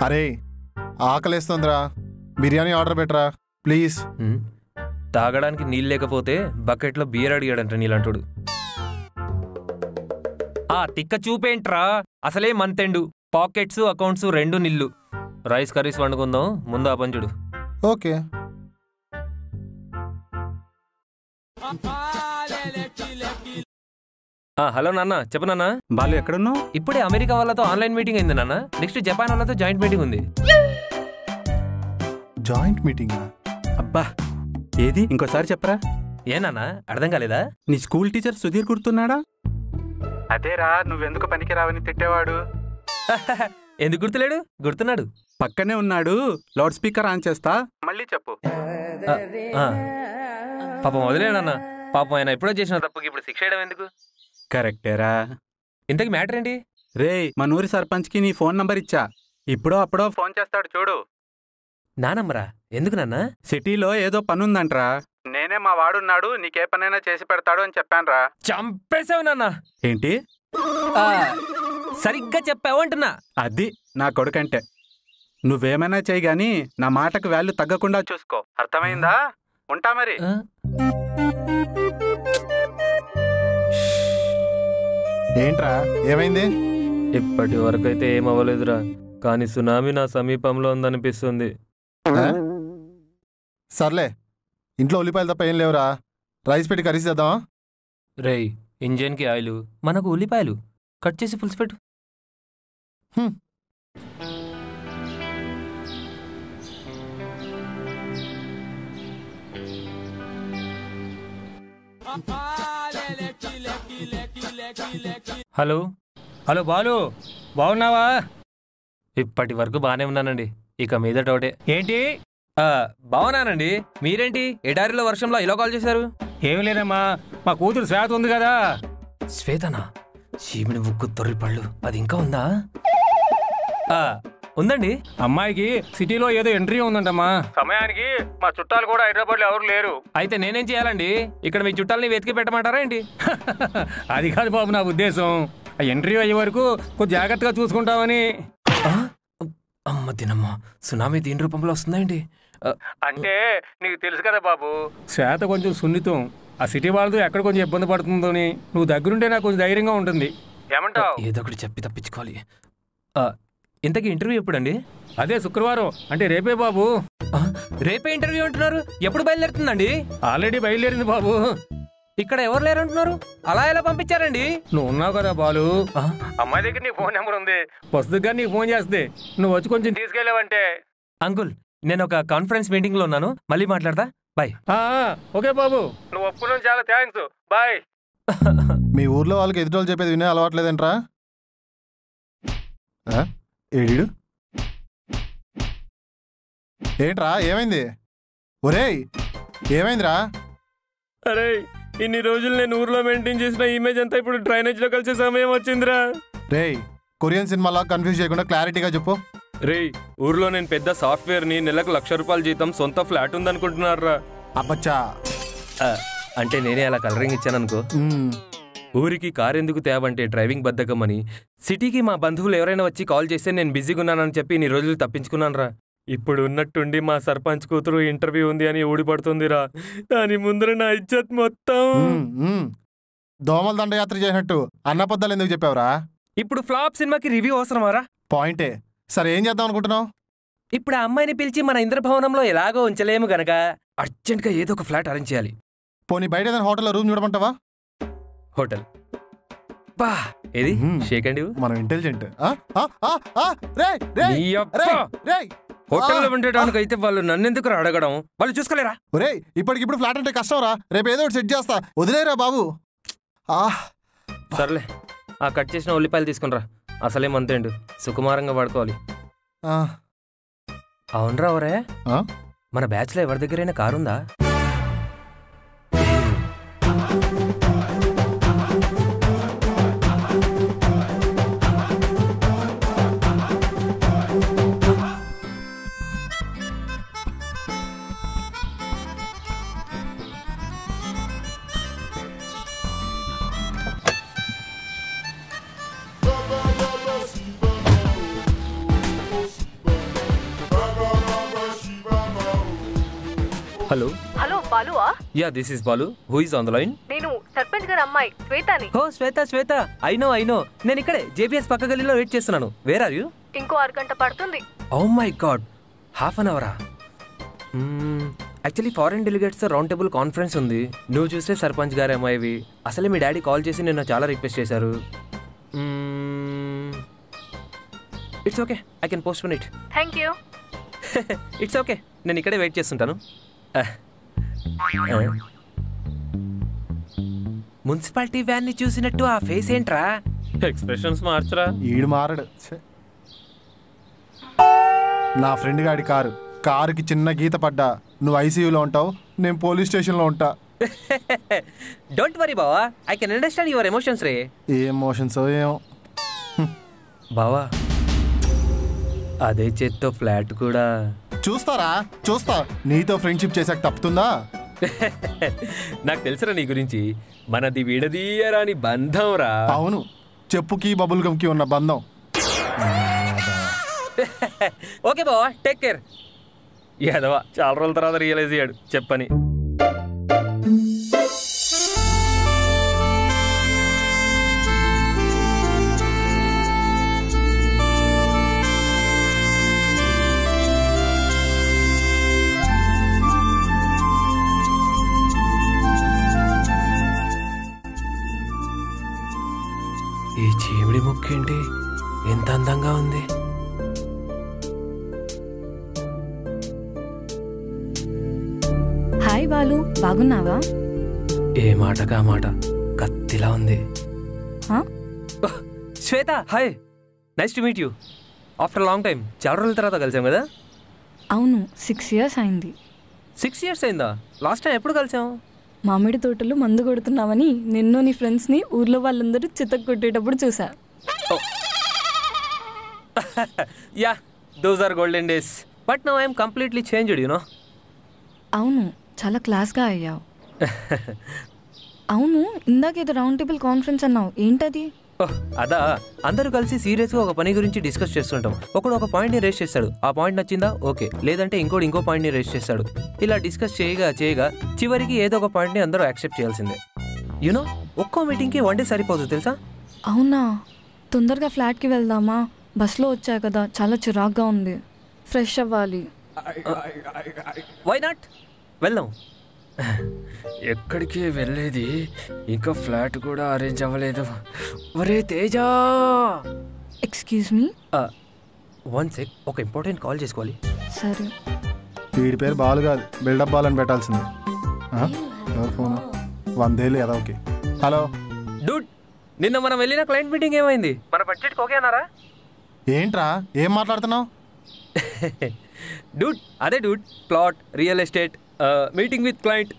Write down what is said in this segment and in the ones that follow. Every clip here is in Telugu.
అరే ఆకలేస్తుందిరా బిర్యానీ ఆర్డర్ పెట్టరా ప్లీజ్ హ్మ్. తాగడానికి నీళ్ళు లేకపోతే బకెట్లో బియర్ అడిగాడంట నీలంటుడు ఆ తిక్క చూపేంట్రా అసలే మంతెండు పాకెట్స్ అకౌంట్స్ రెండు నిల్లు రైస్ కర్రీస్ వండుకుందాం ముందు ఆ పంచుడు ఓకే ఆ, హలో నాన్న చెప్పు నాన్న బాలు ఎక్కడున్నావు ఇప్పుడే అమెరికా వాళ్ళతో ఆన్లైన్ మీటింగ్ అయింది నాన్న నెక్స్ట్ జపాన్ వాళ్ళతో జాయింట్ మీటింగ్ ఉంది జాయింట్ మీటింగ్ అబ్బా ఏది ఇంకోసారి చెప్పరా ఏ నాన్న అర్థం కాలేదా నీ స్కూల్ టీచర్ సుధీర్ గుర్తున్నాడా అదేరా నువ్వెందుకు పనికి రావని తిట్టేవాడు ఎందుకు గుర్తులేడు గుర్తున్నాడు పక్కనే ఉన్నాడు లౌడ్ స్పీకర్ ఆన్ చేస్తా మళ్ళీ చెప్పు ఆ, ఆ. పాపం వదిలే నాన్న పాపం ఆయన ఎప్పుడో చేసిన తప్పుకి ఇప్పుడు శిక్ష వేయడం ఎందుకు కరెక్టేరా ఇంతకి మ్యాటర్ ఏంటి రే మన ఊరి సర్పంచ్కి నీ ఫోన్ నంబర్ ఇచ్చా ఇప్పుడో అప్పుడో ఫోన్ చేస్తాడు చూడు నా నంబరా ఎందుకు నాన్న సిటీలో ఏదో పనుందంట్రా నేనే మా వాడున్నాడు నీకే పనైనా చేసి పెడతాడు అని చెప్పానురా చంపేసావు నాన్న ఏంటి ఆ, సరిగ్గా చెప్పావు అంటున్నా అది నా కొడుకంటే నువ్వేమైనా చేయి గాని నా మాటకు వాల్యూ తగ్గకుండా చూసుకో అర్థమైందా ఉంటా మరి ఆ? ఏంట్రా ఏమైంది ఇప్పటి వరకు అయితే ఏం అవ్వలేదురా కానీ సునామీ నా సమీపంలో ఉందనిపిస్తుంది ఆ? సర్లే ఇంట్లో ఉల్లిపాయలు తప్ప ఏం లేవురా రైస్ పెట్టి కర్రీస్ చేద్దామా రేయ్ ఇంజన్కి ఆయిల్ మనకు ఉల్లిపాయలు కట్ చేసి పులుసు పెట్టు హ్మ్. హలో హలో బాలు బాగున్నావా ఇప్పటి వరకు బాగానే ఉన్నానండి ఇక మీద డౌటే ఏంటి ఆ, బాగున్నానండి మీరేంటి ఎడారిలో వర్షంలో ఇలా కాల్ చేశారు ఏమి లేదమ్మా మా కూతురు శ్వేత ఉంది కదా శ్వేతనా చీమిడి ముక్కు తొర్రి పళ్ళు అది ఇంకా ఉందా ఆ, ఉందండి అమ్మాయికి సిటీలో ఏదో ఎంట్రీ ఉందంటమ్మా సమయానికి మా చుట్టాలు కూడా హైదరాబాద్లో ఎవరు లేరు అయితే నేనేం చేయాలండి ఇక్కడ మీ చుట్టాలని వెతికి పెట్టమంటారా ఏంటి అది కాదు బాబు నా ఉద్దేశం ఆ ఎంట్రీ అయ్యే వరకు కొంచెం జాగ్రత్తగా చూసుకుంటామని ఆ? అమ్మ తినమ్మ సునామీ దీని రూపంలో వస్తుందా ఏంటి ఆ, అంటే నీకు తెలుసు కదా బాబు శ్వేత కొంచెం సున్నితం ఆ సిటీ వాళ్ళతో ఎక్కడ కొంచెం ఇబ్బంది పడుతుందని నువ్వు దగ్గరుంటే నాకు కొంచెం ధైర్యంగా ఉంటుంది ఏమంటావు ఏదో ఒకటి చెప్పి తప్పించుకోవాలి ఆ, ఇంతకీ ఇంటర్వ్యూ ఎప్పుడండి అదే శుక్రవారం అంటే రేపే బాబు ఆ, రేపే ఇంటర్వ్యూ అంటున్నారు ఎప్పుడు బయలుదేరుతుందండి ఆల్రెడీ బయలుదేరింది బాబు ఇక్కడ ఎవరు లేరంటున్నారు అలా ఎలా పంపించారండి నువ్వు ఉన్నావు కదా బాలు ఆ, అమ్మాయి దగ్గర నీ ఫోన్ నెంబర్ ఉంది పుస్తకం నీకు ఫోన్ చేస్తే నువ్వు వచ్చి కొంచెం తీసుకెళ్ళావంటే అంకుల్ నేను ఒక కాన్ఫరెన్స్ మీటింగ్ లో ఉన్నాను మళ్ళీ మాట్లాడతా బాయ్ ఆ, ఆ, ఓకే బాబు నువ్వు ఒప్పుకున్నావు చాలా థ్యాంక్స్ బాయ్ మీ ఊర్లో వాళ్ళకి ఎదుటోళ్ళు చెప్పేది వినే అలవాట్లేదంట్రా ఆ? ఏడీడు ఏంట్రా ఏమైంది ఒరేయ్ ఏమైందిరా అరే ఇన్ని రోజులు నేను ఊర్లో మెయింటైన్ చేసిన ఇమేజ్ అంతా ఇప్పుడు డ్రైనేజ్ లో కలిసే సమయం వచ్చిందిరా రేయ్ కొరియన్ సినిమాలా కన్ఫ్యూజ్ చేయకుండా క్లారిటీగా చెప్పు రేయ్ ఊర్లో నేను పెద్ద సాఫ్ట్వేర్ ని నెలకు లక్ష రూపాయల జీతం సొంత ఫ్లాట్ ఉందనుకుంటున్నారా అబ్బచ్చా అంటే నేనే అలా కలరింగ్ ఇచ్చాననుకో మ్మ్. ఊరికి కార్ ఎందుకు తేవంటే డ్రైవింగ్ బద్దకమని సిటీకి మా బంధువులు ఎవరైనా వచ్చి కాల్ చేస్తే నేను బిజీగా ఉన్నానని చెప్పి ఇన్ని రోజులు తప్పించుకున్నానురా ఇప్పుడు ఉన్నట్టుండి మా సర్పంచ్ కూతురు ఇంటర్వ్యూ ఉంది అని ఊడిపడుతుందిరా దాని ముందర నా ఇజ్జత్ మొత్తం మ్మ్, మ్మ్. దోమల దండయాత్ర చేసినట్టు అన్నపద్దాలు ఎందుకు చెప్పావురా ఇప్పుడు ఫ్లాప్ సినిమాకి రివ్యూ అవసరమారా పాయింటే సరే ఏం చేద్దాం అనుకుంటున్నావు ఇప్పుడు ఆ అమ్మాయిని పిలిచి మన ఇంద్రభవనంలో ఎలాగో ఉంచలేము గనక అర్జెంట్గా ఏదో ఒక ఫ్లాట్ అరేంజ్ చేయాలి పోనీ బయట ఏదైనా హోటల్లో రూమ్ చూడమంటావా హోటల్ బా ఏది మ్మ్. షేక్ అండి మనం ఇంటెలిజెంట్ హోటల్లో ఉండేటానికి అయితే వాళ్ళు నన్నెందుకు అడగడం వాళ్ళు చూసుకోలేరా ఒరే ఇప్పటికిప్పుడు ఫ్లాట్ అంటే కష్టం రా రేపు ఏదో ఒకటి సెట్ చేస్తా వదిలేరా బాబు ఆ సర్లే ఆ కట్ చేసిన ఉల్లిపాయలు తీసుకునిరా అసలే మంతేండు సుకుమారంగా వాడుకోవాలి ఆ, అవునరా ఒరే ఆ? మన బ్యాచ్లో ఎవరి దగ్గరైనా కారుందా బాలువా yeah this is Balu who is on the line నేను సర్పంచ్ గారి అమ్మాయి శ్వేతని oh Shweta Shweta I know I know నేను ఇక్కడే జేపీఎస్ పక్క గలీలో వెయిట్ చేస్తున్నాను వేర్ ఆర్ యూ ఇంకో అరగంట పడుతుంది oh my god half an అవరా actually foreign delegates round table conference ఉంది నువ్వు చూస్తే సర్పంచ్ గారు అమ్మాయివి అసలే మీ డాడీ కాల్ చేసి నిన్న చాలా రిక్వెస్ట్ చేశారు it's okay I can post it thank you it's okay నేను ఇక్కడే వెయిట్ చేస్తుంటాను మున్సిపాలిటీ వ్యాన్ ని చూసినట్టు ఆ ఫేస్ ఏంట్రా ఎక్స్ప్రెషన్స్ మార్చరా ఈడు మారడు ఛే. నా ఫ్రెండ్ గాడి కారు కారుకి చిన్న గీత పడ్డా నువ్వు ఐసీయూలో ఉంటావు నేను పోలీస్ స్టేషన్లో ఉంటా డోంట్ వరీ బావా I can understand your emotions రే ఏ ఎమోషన్స్ ఏమో బావా అదే చేత్తో ఫ్లాట్ కూడా చూస్తారా చూస్తా నీతో ఫ్రెండ్షిప్ చేసాక తప్పుతుందా నాకు తెలుసురా నీ గురించి మనది విడదీయరాని బంధం రా అవును చెప్పుకి బబుల్ గమ్కి ఉన్న బంధం ఓకే బావా టేక్ కేర్ యాదవా చాలా రోజుల తర్వాత రియలైజ్ అయ్యాడు చెప్పని ఈ చీమిడి ముక్కేంటి ఎంత అందంగా ఉంది హాయ్ బాలు బాగున్నావా ఏ మాటకా మాట కత్తిలా ఉంది హా? Oh, Shweta hi nice to meet you after long time చాలా రోజుల తర్వాత కలిసాం కదా అవును సిక్స్ ఇయర్స్ అయింది సిక్స్ ఇయర్స్ అయిందా లాస్ట్ టైం ఎప్పుడు కలిసాం మామిడి తోటలో మందు కొడుతున్నావని నిన్ను నీ ఫ్రెండ్స్ని ఊర్లో వాళ్ళందరూ చితక్ కొట్టేటప్పుడు చూసా yeah those are golden days but no I'm completely changed you know అవును చాలా క్లాస్గా అయ్యావు అవును ఇందాకేదో రౌండ్ టేబుల్ కాన్ఫరెన్స్ అన్నావు ఏంటది ఓహ్, అదా అందరూ కలిసి సీరియస్గా ఒక పని గురించి డిస్కస్ చేస్తుంటాం ఒకడు ఒక పాయింట్ని రేస్ చేస్తాడు ఆ పాయింట్ నచ్చిందా ఓకే లేదంటే ఇంకోటి ఇంకో పాయింట్ని రేస్ చేస్తాడు ఇలా డిస్కస్ చేయగా చేయగా చివరికి ఏదో ఒక పాయింట్ని అందరూ యాక్సెప్ట్ చేయాల్సిందే యూనో ఒక్కో మీటింగ్కి వన్ డే సరిపోదు తెలుసా అవునా తొందరగా ఫ్లాట్కి వెళ్దామా బస్లో వచ్చా కదా చాలా చిరాగ్గా ఉంది ఫ్రెష్ అవ్వాలి వై నాట్ వెళ్దాం ఎక్కడికి వెళ్ళేది ఇంకా ఫ్లాట్ కూడా అరేంజ్ అవ్వలేదు ఒరే Teja excuse me one sec ఒక ఇంపార్టెంట్ కాల్ చేసుకోవాలి సరే వీడి పేరు బాలు కాదు బిల్డప్ బాల్ అని పెట్టాల్సింది ఆ? ఎవరు ఫోను వందేళ్ళు ఏదో ఓకే హలో డూడ్ నిన్న మనం వెళ్ళిన క్లయింట్ మీటింగ్ ఏమైంది మన బడ్జెట్ ఓకే అన్నారా ఏంట్రా ఏం మాట్లాడుతున్నావు డూడ్ అదే dude plot real estate meeting with client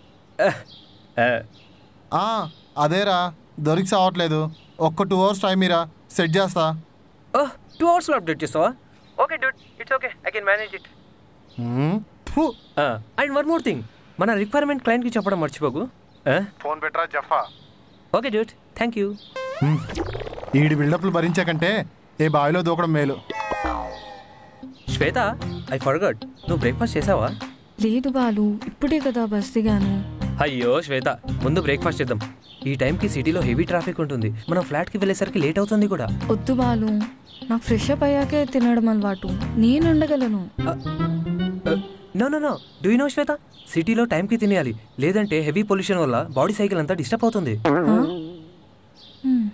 ఆ, అదేరా దొరికి సావట్లేదు ఒక్క టూ అవర్స్ టైం మీరా సెట్ చేస్తా టూ అవర్స్లో అప్డేట్ చేస్తావా okay dude it's okay I can manage it hmm? ఫు. అండ్ వన్ మోర్ థింగ్ మన రిక్వైర్మెంట్ క్లయింట్కి చెప్పడం మర్చిపోకు ఫోన్ పెట్టరా జఫా okay dude thank you hmm. ఈడి బిల్డప్లు భరించే కంటే ఏ బావిలో దూకడం మేలు శ్వేత ఐ ఫర్గట్ నువ్వు బ్రేక్ఫాస్ట్ చేసావా లేదు బాలు ఇప్పుడే కదా బస్ దిగాను అయ్యో శ్వేత ముందు బ్రేక్ఫాస్ట్ చేద్దాం ఈ టైంకి సిటీలో హెవీ ట్రాఫిక్ ఉంటుంది మనం ఫ్లాట్కి వెళ్ళేసరికి లేట్ అవుతుంది కూడా వద్దు బాలు నాకు ఫ్రెష్ అప్ అయ్యాకే తినడం అలవాటు నేను ఉండగలను no no no do you know Shweta సిటీలో టైంకి తినేయాలి లేదంటే హెవీ పొల్యూషన్ వల్ల బాడీ సైకిల్ అంతా డిస్టర్బ్ అవుతుంది ఆ? హ్మ్.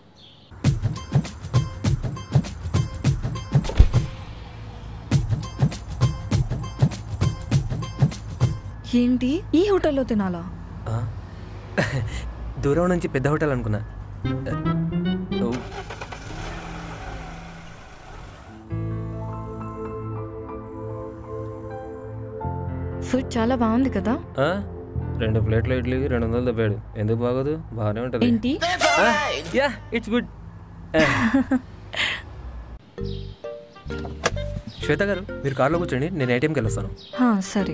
ఏంటి ఈ హోటల్లో తినాలా ఆ? దూరం నుంచి పెద్ద హోటల్ అనుకున్నా ఓ. ఫుడ్ చాలా బాగుంది కదా ఆ? రెండు ప్లేట్ల ఇడ్లీ రెండు వందలు దబ్బాడు ఎందుకు బాగోదు బాగానే ఉంటుంది ఏంటి యా ఇట్స్ గుడ్ శ్వేత గారు మీరు కార్లో కూర్చోండి నేను ఏటీఎంకి వెళ్ళొస్తాను హా, సరే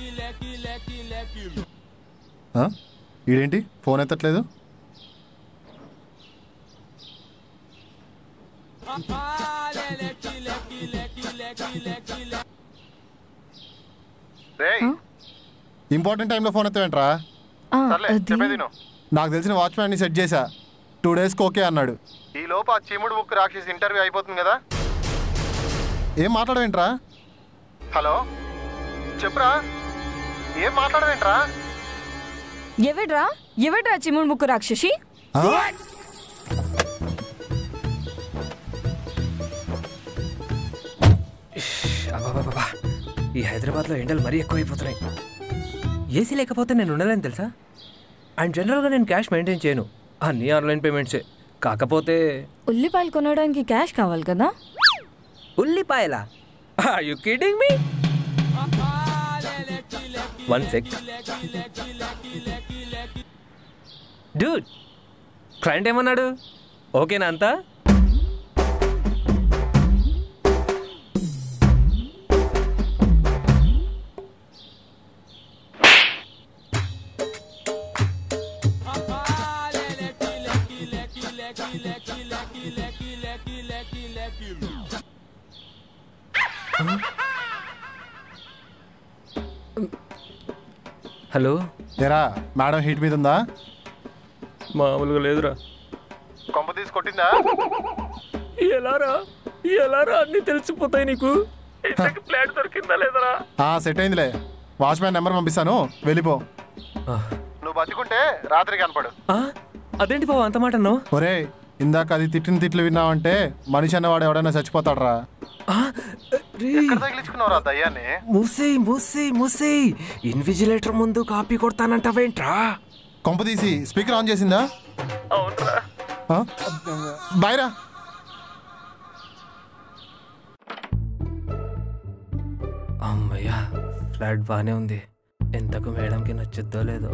ఆ? ఈడేంటి ఫోన్ ఎత్తట్లేదు రేయ్ ఇంపార్టెంట్ టైంలో ఫోన్ ఎత్తావేంట్రా ఆ, సర్లే అది చెప్పేది విను. నాకు తెలిసిన వాచ్మ్యాన్ని సెట్ చేశా టూ డేస్కి ఓకే అన్నాడు ఈ లోపు ఆ చీముడు బుక్ రాక్షసి ఇంటర్వ్యూ అయిపోతుంది కదా ఏం మాట్లాడవేంట్రా హలో చెప్పురా ఏం మాట్లాడవేంట్రా ఎవడ్రా ఎవడ్రా చిముడు ముక్కు రాక్షసి ఆ? అబ్బాబాబా ఈ హైదరాబాద్లో ఎండలు మరీ ఎక్కువైపోతున్నాయి ఏసీ లేకపోతే నేను ఉండలేను తెలుసా అండ్ జనరల్గా నేను క్యాష్ మెయింటైన్ చేయను అన్నీ ఆన్లైన్ పేమెంట్సే కాకపోతే ఉల్లిపాయలు కొనడానికి క్యాష్ కావాలి కదా ఉల్లిపాయలా you kidding me one sec dude client ఏమన్నాడు ఓకేనా అంతా హలో ఏరా మేడం హీట్ మీద ఉందా మామూలుగా లేదురా కొంప తీసి కొట్టిందా ఎలారా ఎలారా అన్ని తెలిసిపోతాయి నీకు ఇంతకి ప్లాట్ దొరికిందా లేదరా ఆ సెట్ అయిందిలే వాచ్మ్యాన్ నెంబర్ పంపిస్తాను వెళ్ళిపో నువ్వు బతికుంటే రాత్రి కనపడు అదేంటి బాబు అంత మాట అన్నావు ఒరే ఇందాక అది తిట్టిన తిట్లు విన్నావంటే మనిషి అన్నవాడు ఎవడైనా చచ్చిపోతాడరా తగిలించుకున్నావురా దయ్యాన్ని మూసేయ్ మూసేయ్ మూసేయ్ ఇన్విజిలేటర్ ముందు కాపీ కొడతానంటావేంట్రా కొంప తీసి స్పీకర్ ఆన్ చేసిందా ఆ? బాయ్రా అమ్మయ్యా ఫ్లాట్ బాగానే ఉంది ఎంతకు మేడంకి నచ్చుద్దో లేదో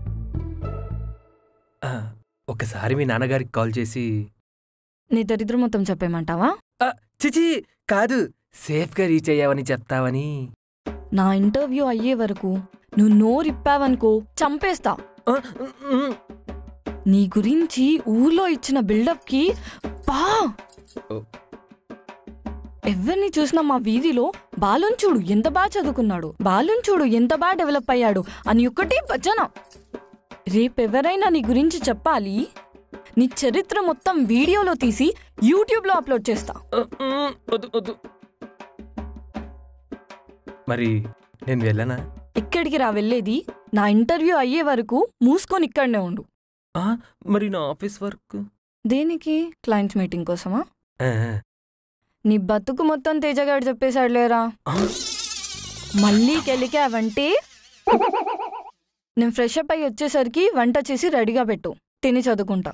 ఆ, ఒకసారి మీ నాన్నగారికి కాల్ చేసి నీ దరిద్రం మొత్తం చెప్పేమంటావా ఆ, చిచి కాదు సేఫ్గా రీచ్ అయ్యావని చెప్తావని నా ఇంటర్వ్యూ అయ్యే వరకు నువ్వు నోరిప్పావనుకో చంపేస్తా ఆ, ఉమ్, నీ గురించి ఊర్లో ఇచ్చిన బిల్డప్కి పా ఓ. ఎవరిని చూసినా మా వీధిలో బాలున్ చూడు ఎంత బాగా చదువుకున్నాడు బాలున్ చూడు ఎంత బాగా డెవలప్ అయ్యాడు అని ఒక్కటి భజన రేపెవరైనా నీ గురించి చెప్పాలి నీ చరిత్ర మొత్తం వీడియోలో తీసి యూట్యూబ్లో అప్లోడ్ చేస్తా ఆ, ఉమ్, వద్దు వద్దు మరి నేను వెళ్ళనా ఇక్కడికి రా వెళ్ళేది నా ఇంటర్వ్యూ అయ్యే వరకు మూసుకొని ఇక్కడనే ఉండు ఆ, మరి నా ఆఫీస్ వర్క్ దేనికి క్లయింట్స్ మీటింగ్ కోసమా ఆ, నీ బతుకు మొత్తం తేజగాడు చెప్పేశాడు లేరా ఆ, మళ్ళీ కెలికావంటే నేను ఫ్రెష్ అప్ అయ్యి వచ్చేసరికి వంట చేసి రెడీగా పెట్టు తిని చదువుకుంటా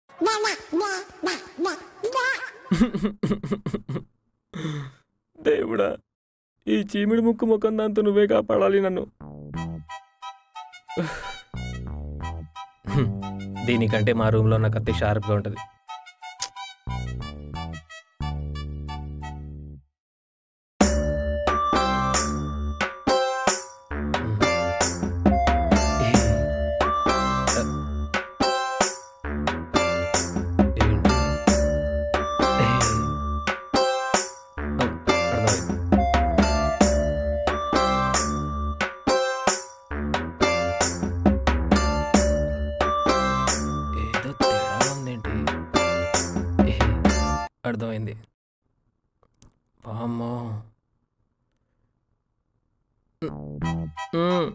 దేవుడా ఈ చీమిడి ముక్కు ముఖం దాంతో నువ్వే కాపాడాలి నన్ను హ్మ్. దీనికంటే మా రూమ్లో ఉన్న కత్తి షార్ప్గా ఉంటుంది ఏంటి ఏ. ఓ, అర్థమైంది. ఏదో తేడా ఉందేంటి ఏ, అర్థమైంది వామ్మో మ్.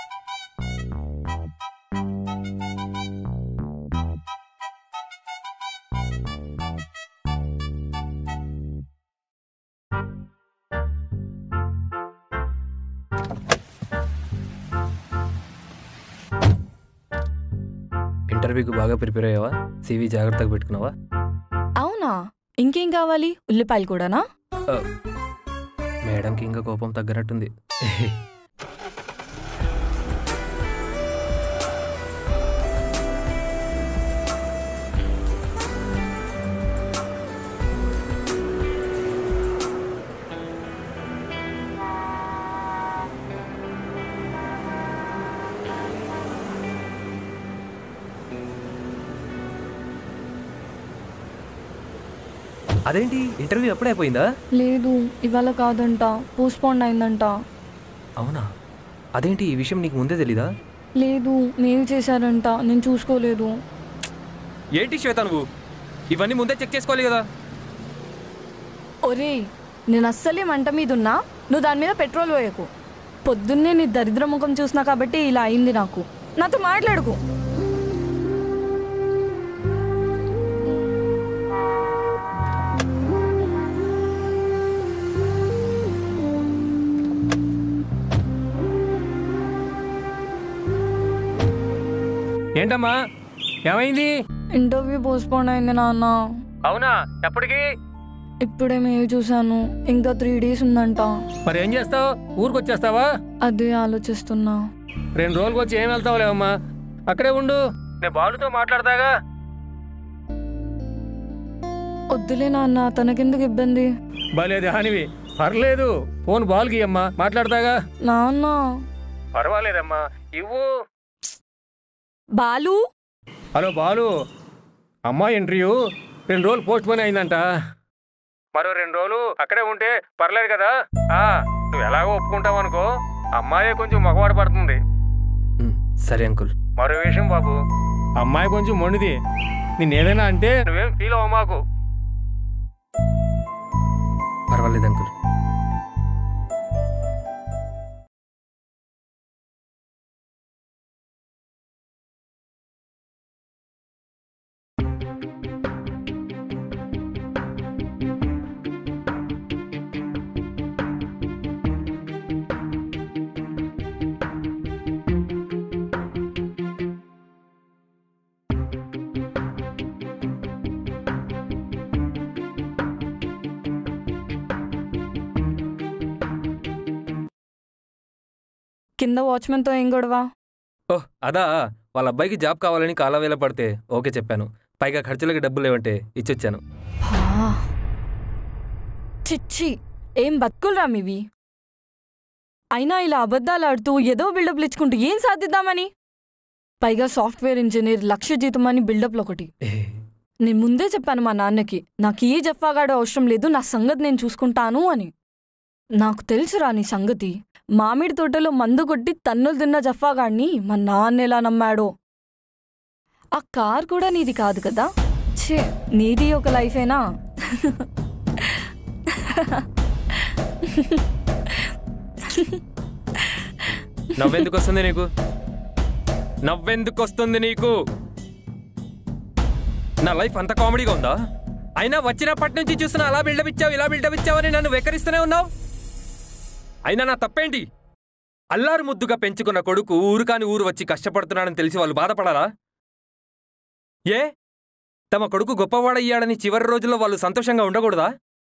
ఇంటర్వ్యూకి బాగా ప్రిపేర్ అయ్యావా సివి జాగ్రత్తగా పెట్టుకున్నావా అవునా ఇంకేం కావాలి ఉల్లిపాయలు కూడానా మేడంకి ఇంకా కోపం తగ్గనట్టుంది అదేంటి ఇంటర్వ్యూ ఎప్పుడే అయిపోయిందా లేదు ఇవాళ కాదంట పోస్ట్పోండ్ అయిందంట అవునా అదేంటి ఈ విషయం నీకు ముందే తెలీదా లేదు మెయిల్ చేశారంట నేను చూసుకోలేదు ఏంటి శ్వేత నువ్వు ఇవన్నీ ముందే చెక్ చేసుకోవాలి కదా ఒరే నేను అస్సలే మంట మీద ఉన్నా నువ్వు దాని మీద పెట్రోల్ పోయకు పొద్దున్నే నీ దరిద్ర ముఖం చూసినా కాబట్టి ఇలా అయింది నాకు నాతో మాట్లాడుకు ఏంటమ్మా ఏమైంది ఇంటర్వ్యూ పోస్ట్పోన్ అయింది నాన్న అవునా ఎప్పటికి ఇప్పుడే మెయిల్ చూశాను ఇంకా త్రీ డేస్ ఉందంట మరి ఏం చేస్తావు ఊరికి వచ్చేస్తావా అదే ఆలోచిస్తున్నా రెండు రోజులకు వచ్చి ఏం వెళ్తావు లేవమ్మా అక్కడే ఉండు నేను బాలుతో మాట్లాడతాగా వద్దులే నాన్న తనకెందుకు ఇబ్బంది బాలేదు హానివి పర్లేదు ఫోన్ బాల్కి అమ్మా మాట్లాడతాగా నాన్న పర్వాలేదమ్మా ఇవ్వు బాలు హలో బాలు అమ్మాయి ఇంటర్వ్యూ రెండు రోజులు పోస్ట్ పోన్ అయిందంట మరో రెండు రోజులు అక్కడే ఉంటే పర్లేదు కదా ఆ నువ్వు ఎలాగో ఒప్పుకుంటావు అనుకో అమ్మాయే కొంచెం మగవాడు పడుతుంది ఉమ్, సరే అంకుల్ మరో విషయం బాబు అమ్మాయి కొంచెం మొండిది నిన్నేదైనా అంటే నువ్వేం ఫీల్ అవ్వ మాకు పర్వాలేదు అంకుల్ కింద వాచ్మెన్తో ఏం గొడవ ఓహ్ అదా వాళ్ళ అబ్బాయికి జాబ్ కావాలని కాలవేళ పడితే ఓకే చెప్పాను పైగా ఖర్చులకి డబ్బులు లేవంటే ఇచ్చొచ్చాను భా. చిచ్చి ఏం బతుకులరా మీవి అయినా ఇలా అబద్ధాలు ఆడుతూ ఏదో బిల్డప్లు ఇచ్చుకుంటూ ఏం సాధిద్దామని పైగా సాఫ్ట్వేర్ ఇంజనీర్ లక్ష జీతం అని బిల్డప్లు ఒకటి నేను ముందే చెప్పాను మా నాన్నకి నాకు ఏ జఫాగాడు అవసరం లేదు నా సంగతి నేను చూసుకుంటాను అని నాకు తెలుసురా నీ సంగతి మామిడి తోటలో మందు కొట్టి తన్నులు తిన్న జఫాగాడిని మా నాన్న ఎలా నమ్మాడో ఆ కార్ కూడా నీది కాదు కదా ఛే నీది ఒక లైఫేనా నవ్వెందుకు వస్తుంది నీకు నవ్వెందుకు వస్తుంది నీకు నా లైఫ్ అంత కామెడీగా ఉందా అయినా వచ్చినప్పటి నుంచి చూస్తున్నా అలా బిల్డప్ ఇచ్చావు ఇలా బిల్డప్ ఇచ్చావని నన్ను వెకరిస్తూనే ఉన్నావు అయినా నా తప్పేంటి అల్లారు ముద్దుగా పెంచుకున్న కొడుకు ఊరు కాని ఊరు వచ్చి కష్టపడుతున్నాడని తెలిసి వాళ్ళు బాధపడాలా ఏ తమ కొడుకు గొప్పవాడయ్యాడని చివరి రోజుల్లో వాళ్ళు సంతోషంగా ఉండకూడదా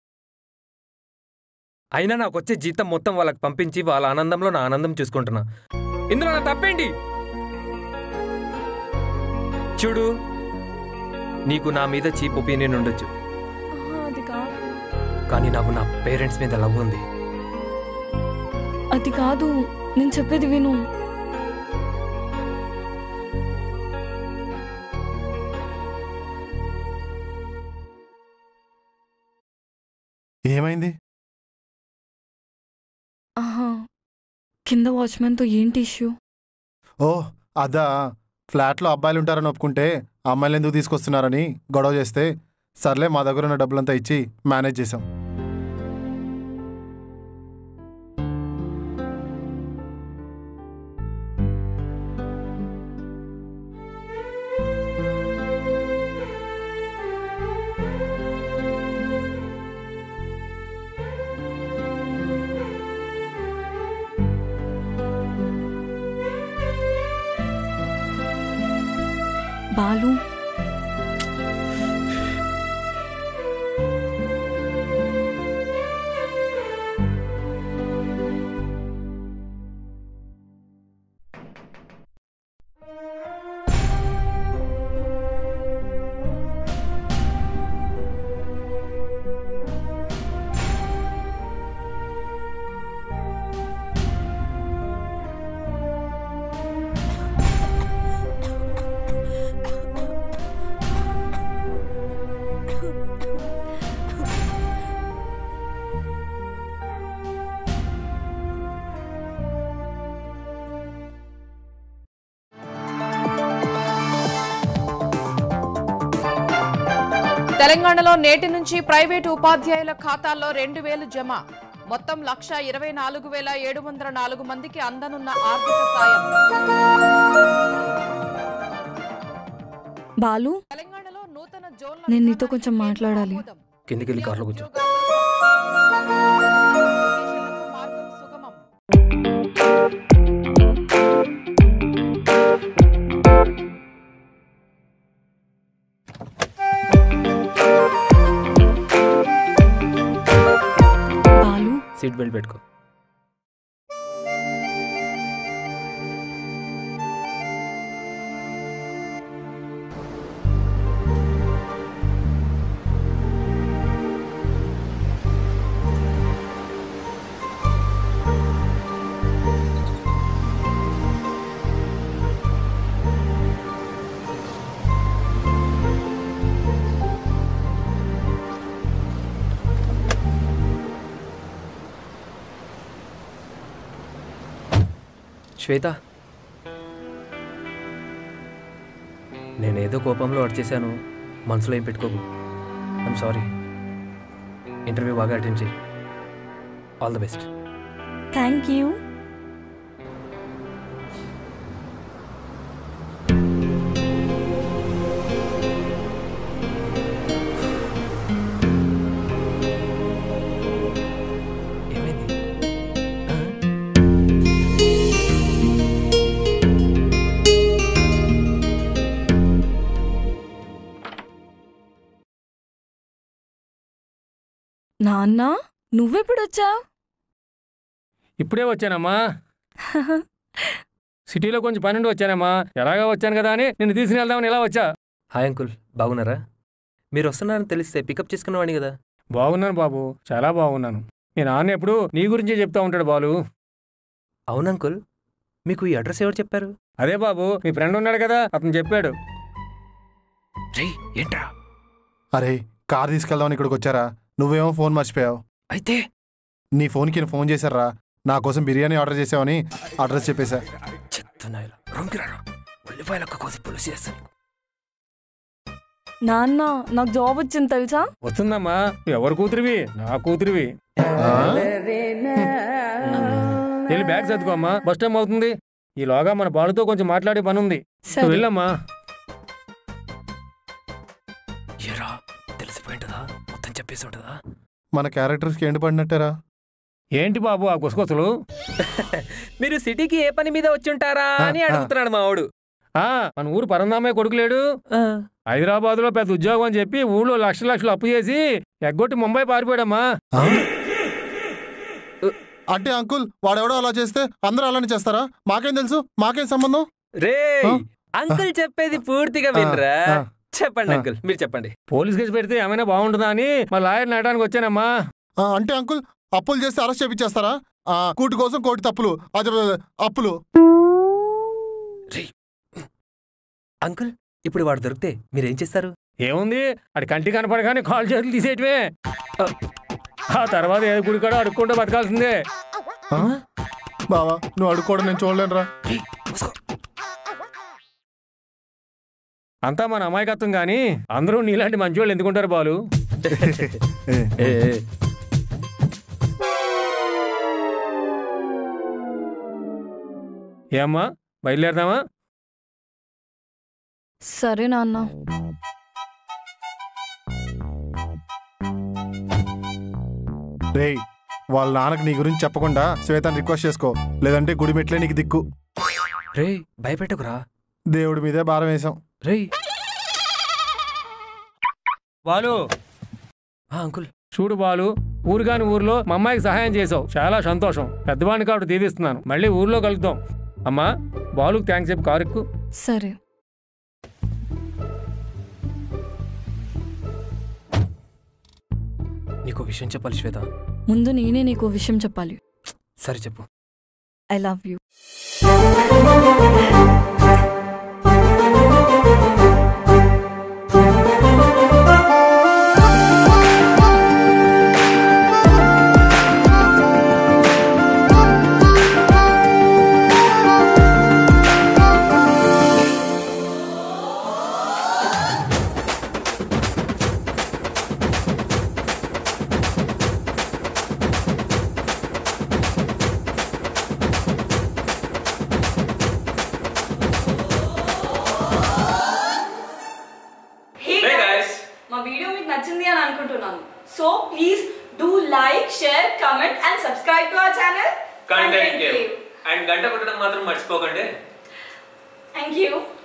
అయినా నాకొచ్చే జీతం మొత్తం వాళ్ళకి పంపించి వాళ్ళ ఆనందంలో నా ఆనందం చూసుకుంటున్నా ఇందులో నా తప్పేంటి చూడు నీకు నా మీద చీప్ ఒపీనియన్ ఉండొచ్చు ఆహా, అది కాదు కానీ నాకు నా పేరెంట్స్ మీద లవ్ ఉంది అది కాదు నేను చెప్పేది విను ఏమైంది ఆహా కింద వాచ్మెన్తో ఏంటి ఇష్యూ ఓ అదా ఫ్లాట్లో అబ్బాయిలు ఉంటారని ఒప్పుకుంటే అమ్మాయిలు ఎందుకు తీసుకొస్తున్నారని గొడవ చేస్తే సర్లే మా దగ్గర ఉన్న డబ్బులంతా ఇచ్చి మేనేజ్ చేసాం బాలు తెలంగాణలో నేటి నుంచి ప్రైవేటు ఉపాధ్యాయుల ఖాతాల్లో రెండు వేలు జమ మొత్తం లక్ష ఇరవై నాలుగు వేల ఏడు వందల నాలుగు మందికి అందనున్న ఆర్థిక సాయం బాలు తెలంగాణలో నూతన జోన్ల నేను నీతో విధానానికి కొంచెం కేంద్రం మాట్లాడాలి. ఆమోదం. కిందికి వెళ్ళి కార్లో కూర్చో అప్లికేషన్లకు మార్గం సుగమం బాలు సీట్ బెల్ట్ పెట్టుకో శ్వేత నేనేదో కోపంలో అడిచేశాను మనసులో ఏం పెట్టుకోకు ఐమ్ సారీ ఇంటర్వ్యూ బాగా అటెండ్ చేయి all the best thank you ఏమైంది ఆ? నాన్న నువ్వెప్పుడొచ్చావు ఇప్పుడే వచ్చానమ్మా సిటీలో కొంచెం పన్నెండు వచ్చానమ్మా ఎలాగా వచ్చాను కదా అని నిన్ను తీసుకుని వెళ్దామని ఇలా వచ్చా హాయ్ అంకుల్ బాగున్నారా మీరు వస్తున్నారని తెలిస్తే పికప్ చేసుకునేవాడిని కదా బాగున్నాను బాబు చాలా బాగున్నాను మీ నాన్న ఎప్పుడు నీ గురించే చెప్తా ఉంటాడు బాలు అవును అంకుల్ మీకు ఈ అడ్రస్ ఎవరు చెప్పారు అదే బాబు మీ ఫ్రెండ్ ఉన్నాడు కదా అతను చెప్పాడు రే ఏంట్రా అరే కార్ తీసుకెళ్దామని ఇక్కడికి వచ్చారా నువ్వేమో ఫోన్ మర్చిపోయావు అయితే నీ ఫోన్కి నేను ఫోన్ చేశారా నా కోసం బిర్యానీ ఆర్డర్ చేసావని అడ్రస్ చెప్పేశా చెప్తున్నాయిలా రూమ్కి రారా ఉల్లిపాయలు ఒక్క కోసి పులుసు చేస్తాను నాన్న నాకు జాబ్ వచ్చింది తెలుసా వస్తుందమ్మా నువ్వు ఎవరు కూతురివి నా కూతురివి ఆ? వెళ్ళి బ్యాగ్ సర్దుకో అమ్మా బస్ టైం అవుతుంది ఈలోగా మన బాలుతో కొంచెం మాట్లాడే పని ఉంది నువ్వు సరే వెళ్ళమ్మా ఎరా తెలిసిపోయింటదా మొత్తం చెప్పేసి ఉంటుందా మన క్యారెక్టర్స్కి ఎండు పడినట్టారా ఏంటి బాబు ఆ గుసగుసలు మీరు సిటీకి ఏ పని మీద వచ్చుంటారా అని ఆ, ఆ. అడుగుతున్నాడు మా వాడు ఆ మన ఊరు పరందామే కొడుకు లేడు హైదరాబాద్ లో పెద్ద ఉద్యోగం అని చెప్పి ఊళ్ళో లక్షల లక్షలు అప్పు చేసి ఎగ్గొట్టి ముంబై పారిపోయాడమ్మా ఆ? అంటే అంకుల్ వాడెవడో అలా చేస్తే అందరూ అలానే చేస్తారా మాకేం తెలుసు మాకేం సంబంధం రే ఆ? అంకుల్ చెప్పేది పూర్తిగా వినరా ఆ. చెప్పండి ఆ. అంకుల్ మీరు చెప్పండి పోలీస్ కేసు పెడితే ఏమైనా బాగుంటుందా అని మా లాయర్ నడడానికి వచ్చానమ్మా ఆ, అంటే అంకుల్ అప్పులు చేస్తే అరెస్ట్ చేపించేస్తారా ఆ, కూటి కోసం కోటి తప్పులు అదే, అప్పులు అంకుల్ ఇప్పుడు వాడు దొరికితే మీరేం చేస్తారు ఏముంది అడి కంటి కనపడగానే కాల్ చేతులు తీసేయటమే ఆ తర్వాత ఏ గుడికాడో అడుక్కుంటూ బతకాల్సిందే ఆ? బావా నువ్వు అడుక్కోవడం నేను చూడలేనురా రేయ్, మూసుకో. అంతా మన అమాయకత్వం కానీ అందరూ నీలాంటి మంచోళ్ళు ఎందుకుంటారు బాలు ఏ, ఏ, ఏ. ఏమ్మా బయలుదేరదామా సరే నాన్న రేయ్ వాళ్ళ నాన్నకి నీ గురించి చెప్పకుండా శ్వేతని రిక్వెస్ట్ చేసుకో లేదంటే గుడి మెట్లే నీకు దిక్కు రేయ్ భయపెట్టకురా దేవుడి మీదే భారం వేశాం రేయ్ బాలు ఆ, అంకుల్ చూడు బాలు ఊరుగాని ఊర్లో మా అమ్మాయికి సహాయం చేసావు చాలా సంతోషం పెద్దవాడిని కాబట్టి దీవిస్తున్నాను మళ్ళీ ఊర్లో కలుద్దాం అమ్మా బాలుకి థ్యాంక్స్ చెప్పి కారు ఎక్కు సరే నీకు విషయం చెప్పాలి శ్వేత ముందు నేనే నీకు ఓ విషయం చెప్పాలి సరే చెప్పు I love you So please do like, share, comment and subscribe to our channel. Content Thank you. And గంట కొట్టడం మాత్రం మర్చిపోకండి Thank you.